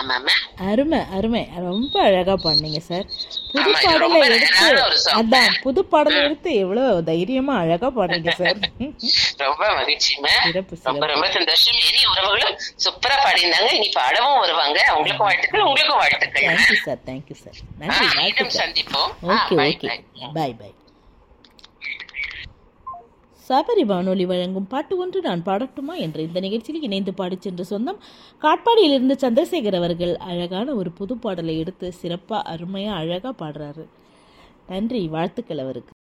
ஆமாமா அருமை அருமை ரொம்ப அழகா பாடுனீங்க சார் புது ஆமா, இது பாடலை ரொம்ப எடுத்து rare ஒரு song. அதான் புது பாடலை எடுத்து எவ்வளவு தைரியமா அழகா பாடுறீங்க சார் ரொம்ப மகிழ்ச்சிமா சிறப்பு ரொம்ப சிறப்பு ரொம்ப சந்தோஷம் இனி உறவுகளும் சூப்பரா பாடியிருந்தாங்க இனி பாடவும் வருவாங்க உங்களுக்கும் வாழ்த்துக்கள் உங்களுக்கும் வாழ்த்துக்கள் தேங்க்யூ சார் தேங்க்யூ சார் ஆ, நன்றி மீண்டும் வாழ்த்துக்கள் சந்திப்போம் ஆ, okay bye, okay bye. Bye bye Sabari வானொலி வழங்கும் பாட்டு ஒன்று நான் பாடட்டுமா என்ற இந்த நிகழ்ச்சியில் இணைந்து பாடிச் சென்ற சொந்தம் காட்பாடியிலிருந்து சந்திரசேகர் அவர்கள் அழகான ஒரு புது பாடலை எடுத்து சிறப்பாக அருமையாக அழகாக பாடுறாரு நன்றி வாழ்த்துக்கள் அவருக்கு